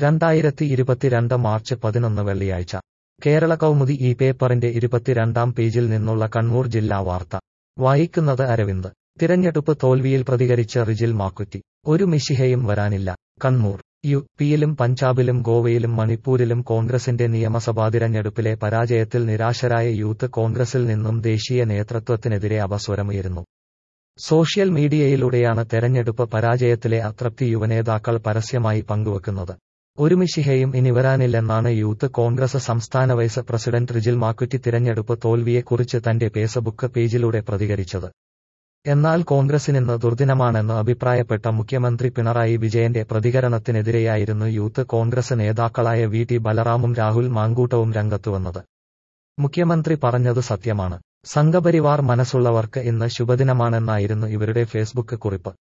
രണ്ടായിരത്തി ഇരുപത്തിരണ്ട് മാർച്ച് പതിനൊന്ന് വെള്ളിയാഴ്ച കേരള കൗമുദി ഈ പേപ്പറിന്റെ ഇരുപത്തിരണ്ടാം പേജിൽ നിന്നുള്ള കണ്ണൂർ ജില്ലാ വാർത്ത വായിക്കുന്നത് അരവിന്ദ് തിരഞ്ഞെടുപ്പ് തോൽവിയിൽ പ്രതികരിച്ച് റിജിൽ മാക്കുറ്റി ഒരു മിശിഹയും വരാനില്ല കണ്ണൂർ യു പിയിലും പഞ്ചാബിലും ഗോവയിലും മണിപ്പൂരിലും കോൺഗ്രസിന്റെ നിയമസഭാ തിരഞ്ഞെടുപ്പിലെ പരാജയത്തിൽ നിരാശരായ യൂത്ത് കോൺഗ്രസിൽ നിന്നും ദേശീയ നേതൃത്വത്തിനെതിരെ അപസ്വരമുയരുന്നു സോഷ്യൽ മീഡിയയിലൂടെയാണ് തെരഞ്ഞെടുപ്പ് പരാജയത്തിലെ അതൃപ്തി യുവനേതാക്കൾ പരസ്യമായി പങ്കുവെക്കുന്നത് ഒരു മിശിഹയും ഇനി വരാനില്ലെന്നാണ് യൂത്ത് കോൺഗ്രസ് സംസ്ഥാന വൈസ് പ്രസിഡന്റ് റിജിൽ മാക്കുറ്റി തിരഞ്ഞെടുപ്പ് തോൽവിയെക്കുറിച്ച് തന്റെ ഫേസ്ബുക്ക് പേജിലൂടെ പ്രതികരിച്ചത് എന്നാൽ കോൺഗ്രസിനിന്ന് ദുർദിനമാണെന്ന് അഭിപ്രായപ്പെട്ട മുഖ്യമന്ത്രി പിണറായി വിജയന്റെ പ്രതികരണത്തിനെതിരെയായിരുന്നു യൂത്ത് കോൺഗ്രസ് നേതാക്കളായ വി ടി ബലറാമും രാഹുൽ മാങ്കൂട്ടവും രംഗത്തുവന്നത് മുഖ്യമന്ത്രി പറഞ്ഞത് സത്യമാണ് സംഘപരിവാർ മനസ്സുള്ളവർക്ക് ഇന്ന് ശുഭദിനമാണെന്നായിരുന്നു ഇവരുടെ ഫേസ്ബുക്ക് കുറിപ്പ്